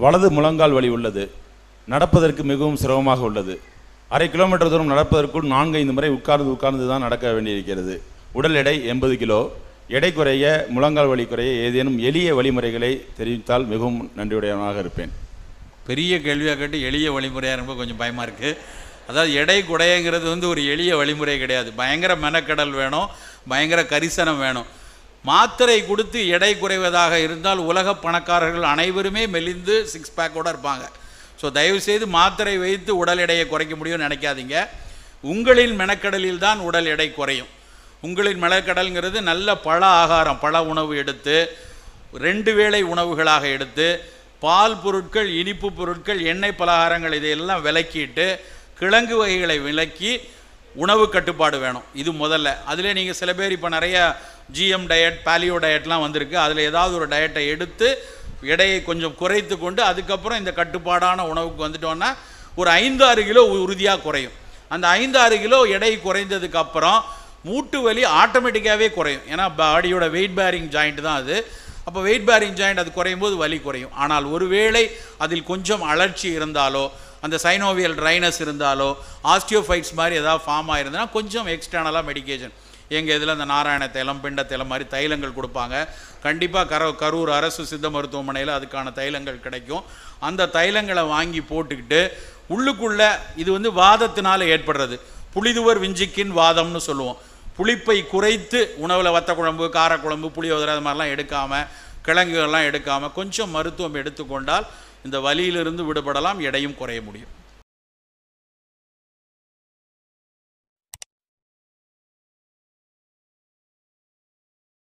வலது முழங்கால் வலி உள்ளது நடப்பதற்கு மிகவும் சிரமமாக உள்ளது அரை கிலோமீட்டர் தூரம் நடப்பதற்குள் நான்கு ஐந்து முறை உட்கார்ந்து உட்கார்ந்து தான் நடக்க வேண்டியிருக்கிறது உடல் எடை எண்பது கிலோ எடை குறைய முழங்கால் வலி குறைய ஏதேனும் எளிய வழிமுறைகளை தெரிவித்தால் மிகவும் நன்றியுடையவனாக இருப்பேன் பெரிய கேள்வியாக கேட்டு எளிய வழிமுறையாக ரொம்ப கொஞ்சம் பயமாக இருக்குது அதாவது எடை குடையங்கிறது வந்து ஒரு எளிய வழிமுறை கிடையாது பயங்கர மெனக்கடல் வேணும் பயங்கர கரிசனம் வேணும் மாத்திரை கொடுத்து எடை குறைவதாக இருந்தால் உலக பணக்காரர்கள் அனைவருமே மெலிந்து சிக்ஸ் பேக்கோட இருப்பாங்க ஸோ தயவுசெய்து மாத்திரை வைத்து உடல் எடையை குறைக்க முடியும்னு நினைக்காதீங்க உங்களின் மெனக்கடலில் தான் உடல் எடை குறையும் உங்களின் மெனக்கடல்ங்கிறது நல்ல பழ ஆகாரம் பழ உணவு எடுத்து ரெண்டு வேளை உணவுகளாக எடுத்து பால் பொருட்கள் இனிப்பு பொருட்கள் எண்ணெய் பலகாரங்கள் இதையெல்லாம் விலக்கிட்டு கிழங்கு வகைகளை விலக்கி உணவு கட்டுப்பாடு வேணும் இது முதல்ல அதில் நீங்கள் சில பேர் இப்போ நிறைய ஜிஎம் டயட் பாலியோ டயட்லாம் வந்திருக்கு அதில் ஏதாவது ஒரு டயட்டை எடுத்து எடையை கொஞ்சம் குறைத்து கொண்டு அதுக்கப்புறம் இந்த கட்டுப்பாடான உணவுக்கு வந்துட்டோன்னா ஒரு ஐந்து ஆறு கிலோ உறுதியாக குறையும் அந்த ஐந்து ஆறு கிலோ எடை குறைந்ததுக்கு அப்புறம் மூட்டு வலி ஆட்டோமேட்டிக்காகவே குறையும் ஏன்னா பாடியோட வெயிட் பேரிங் ஜாயிண்ட் தான் அது அப்போ வெயிட் பேரிங் ஜாயிண்ட் அது குறையும் போது வலி குறையும் ஆனால் ஒருவேளை அதில் கொஞ்சம் அலர்ச்சி இருந்தாலோ அந்த சைனோவியல் ட்ரைனஸ் இருந்தாலோ ஆஸ்டியோஃபைட்ஸ் மாதிரி ஏதாவது ஃபார்ம் ஆயிருந்ததுன்னா கொஞ்சம் எக்ஸ்டர்னலாக மெடிகேஷன் எங்கள் இதில் அந்த நாராயண தைலம் பிண்ட தைலம் மாதிரி தைலங்கள் கொடுப்பாங்க கண்டிப்பாக கர கரூர் அரசு சித்த மருத்துவமனையில் அதுக்கான தைலங்கள் கிடைக்கும் அந்த தைலங்களை வாங்கி போட்டுக்கிட்டு உள்ளுக்குள்ள இது வந்து வாதத்தினால ஏற்படுறது புளிதுவர் விஞ்சிக்கின் வாதம்னு சொல்லுவோம் புளிப்பை குறைத்து உணவில் வத்த குழம்பு காரக்குழம்பு புளியோதரை அது மாதிரிலாம் எடுக்காமல் கிழங்குகள்லாம் எடுக்காமல் கொஞ்சம் மருத்துவம் எடுத்துக்கொண்டால் இந்த வலியிலிருந்து விடுபடலாம் எடையும் குறைய முடியும்